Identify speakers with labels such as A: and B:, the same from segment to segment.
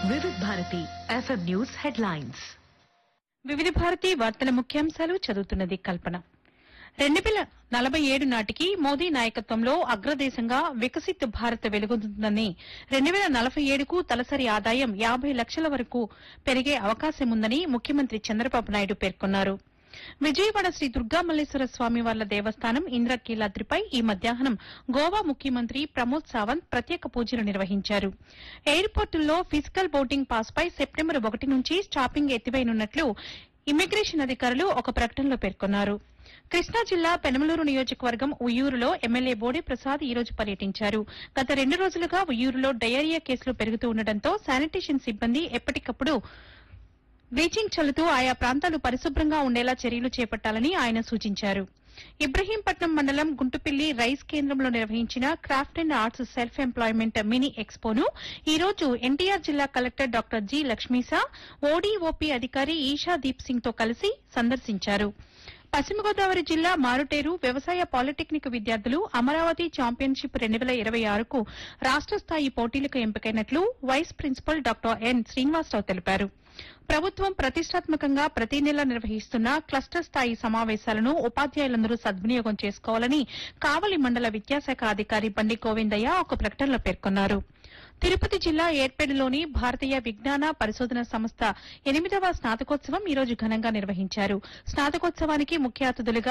A: వివిధ Bharati FM news headlines
B: వివిధ భారతి వార్తల ముఖ్యాంశాలు చదువుతున్నది కల్పన రెండు వేల నలభై ఏడు నాటికి మోదీ నాయకత్వంలో అగ్రదేశంగా వికసిత్ భారత్ వెలుగొందుతుందని రెండు వేల నలభై ఏడుకు తలసరి ఆదాయం యాభై లక్షల వరకు పెరిగే అవకాశం ఉందని ముఖ్యమంత్రి చంద్రబాబు నాయుడు పేర్కొన్నారు విజయవాడ శ్రీ దుర్గా మల్లేశ్వర స్వామి వార్ల దేవస్థానం ఇంద్రకీలాద్రిపై ఈ మధ్యాహ్నం గోవా ముఖ్యమంత్రి ప్రమోద్ సావంత్ ప్రత్యేక పూజలు నిర్వహించారు ఎయిర్పోర్టుల్లో ఫిజికల్ బోర్డింగ్ పాస్ పై సెప్టెంబర్ ఒకటి నుంచి స్టాపింగ్ ఎత్తివేయనున్నట్లు ఇమ్మిగ్రేషన్ అధికారులు ఒక ప్రకటనలో పేర్కొన్నారు కృష్ణా జిల్లా పెనమలూరు నియోజకవర్గం ఉయ్యూరులో ఎమ్మెల్యే బోడే ప్రసాద్ ఈ రోజు పర్యటించారు గత రెండు రోజులుగా ఉయ్యూరులో డయేరియా కేసులు పెరుగుతూ ఉండటంతో శానిటేషన్ సిబ్బంది ఎప్పటికప్పుడు బ్లీచింగ్ చల్లుతూ ఆయా ప్రాంతాలు పరిశుభ్రంగా ఉండేలా చర్యలు చేపట్టాలని ఆయన సూచించారు ఇబ్రహీంపట్నం మండలం గుంటుపిల్లి రైస్ కేంద్రంలో నిర్వహించిన craft and arts self employment mini ఎక్స్పోను ఈ రోజు ఎన్టీఆర్ జిల్లా collector doctor G Lakshmisha ODOP అధికారి ఈషా దీప్ సింగ్ తో కలిసి సందర్శించారు పశ్చిమ గోదావరి జిల్లా మారుటేరు వ్యవసాయ పాలిటెక్నిక్ విద్యార్థులు అమరావతి ఛాంపియన్షిప్ రెండు వేల ఇరవై ఆరుకు రాష్ట స్థాయి పోటీలకు ఎంపికైనట్లు vice principal doctor N Srinivasarao తెలిపారు ప్రభుత్వం ప్రతిష్టాత్మకంగా ప్రతి నెల నిర్వహిస్తున్న క్లస్టర్ స్థాయి సమావేశాలను ఉపాధ్యాయులందరూ సద్వినియోగం చేసుకోవాలని కావలి మండల విద్యాశాఖ అధికారి బండి గోవిందయ్య ఒక ప్రకటనలో పేర్కొన్నారు తిరుపతి జిల్లా ఏర్పేడులోని భారతీయ విజ్ఞాన పరిశోధన సంస్థ ఎనిమిదవ స్నాతకోత్సవం ఈ రోజు ఘనంగా నిర్వహించారు స్నాతకోత్సవానికి ముఖ్య అతిథులుగా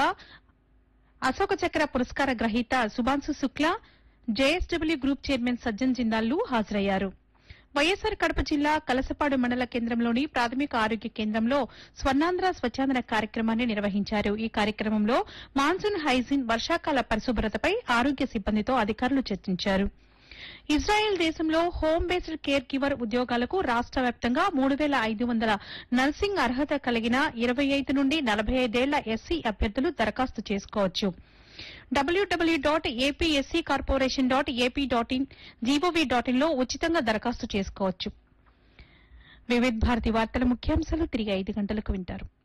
B: అశోక చక్ర పురస్కార గ్రహీత Shubhanshu Shukla JSW group chairman Sajjan జిందాల్లు హాజరయ్యారు వైఎస్సార్ కడప జిల్లా కలసపాడు మండల కేంద్రంలోని ప్రాథమిక ఆరోగ్య కేంద్రంలో స్వర్ణాంధ్ర స్వచ్ఛాంధ్ర కార్యక్రమాన్ని నిర్వహించారు ఈ కార్యక్రమంలో మాన్సూన్ హైజీన్ వర్షాకాల పరిశుభ్రతపై ఆరోగ్య సిబ్బందితో అధికారులు చర్చించారు ఇజ్రాయెల్ దేశంలో హోమ్ బేస్డ్ కేర్ గివర్ ఉద్యోగాలకు రాష్ట వ్యాప్తంగా మూడు వేల ఐదు వందల నర్సింగ్ అర్హత కలిగిన ఇరవై ఐదు నుండి నలభై ఐదేళ్ల ఎస్సీ అభ్యర్థులు దరఖాస్తు చేసుకోవచ్చు WWW dot APSC corporation dot AP dot in gov dot in లో ఉచితంగా దరఖాస్తు చేసుకోవచ్చు వివిధ భారతి వార్తల ముఖ్యాంశాలు తిరిగి ఐదు గంటలకు వింటారు